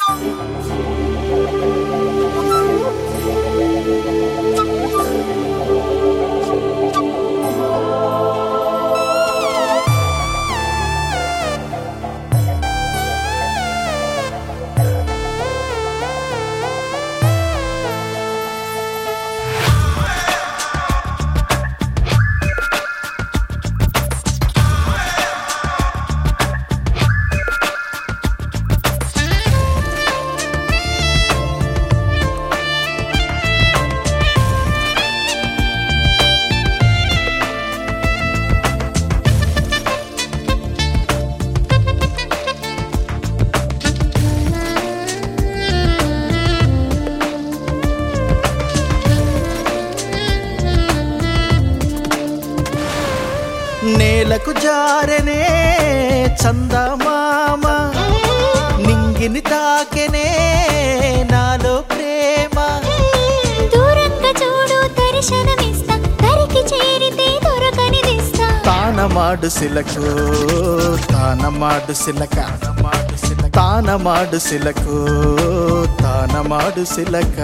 నేలకు జారెనే చందమామ నింగిని తాకెనే నాలో ప్రేమ దూరంగా చూడు దర్శనమిస్తా దరికి చేరితే దొరకనిదిస్తా తానమాడు సిలకు తానమాడు సిలక తానమాడు సిలకు తానమాడు సిలక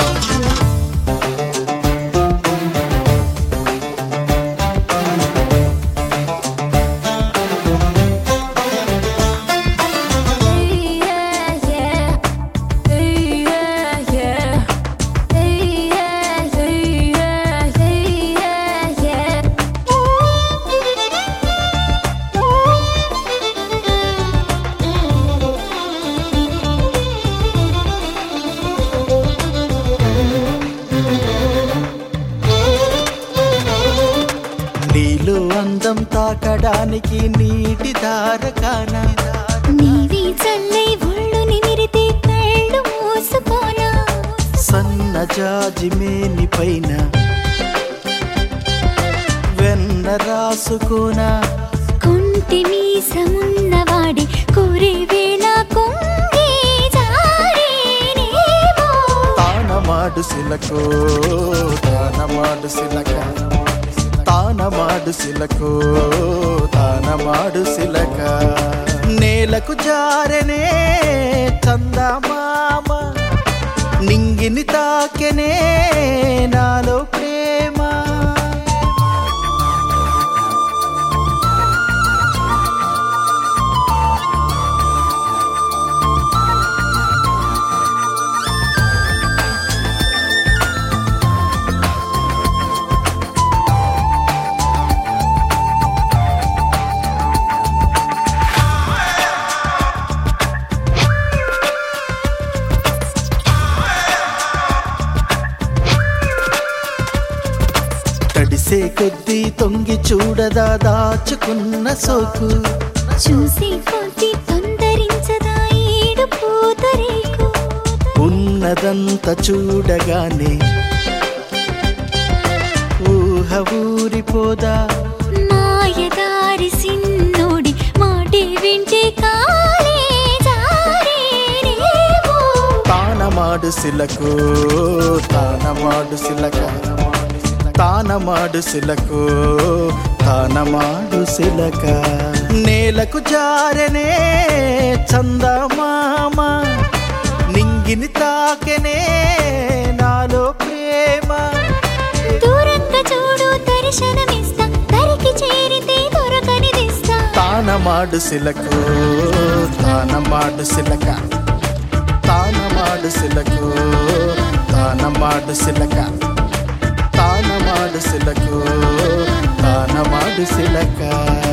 నీళ్ళు అందం తాకడానికి నీటి దారకానా నీవి చల్లై ఒళ్ళు నిమిరితే కళ్ళు మూసుకోనా సన్న జాజి మేని పైన వెన్న రాసుకోనా కుంటి మీసమున్నవాడి కోరే వేళ కొంగి జారేనేమో తానమాడు సిలకు తానమాడు సిలక తానమాడు సిలకు తానమాడు సిలక నేలకు జారెనే చందమామ నింగిని తాకెనే నాలో ప్రేమ తడిసే కొద్దీ తొంగి చూడదా దాచుకున్న సోకు చూసి కొద్ది తొందరించదా ఈడు పూతరేకు ఉన్నదంత చూడగానే ఊహ ఊరిపోదా మాయదారి సిన్నోడి మాటి వింటే కాలే జారేనేమో తానమాడు సిలకు తానమాడు సిలక తానమాడు సిలకు తానమాడు సిలక నేలకు జారెనే చందమామ నింగిని తాకెనే నాలో ప్రేమ దూరంగా చూడు దర్శనమిస్తా దరికి చేరితే దొరకనిదిస్తా తానమాడు సిలకు తానమాడు సిలక తానమాడు సిలకు తానమాడు సిలక తానమాడు సిలకు తానమాడు సిలక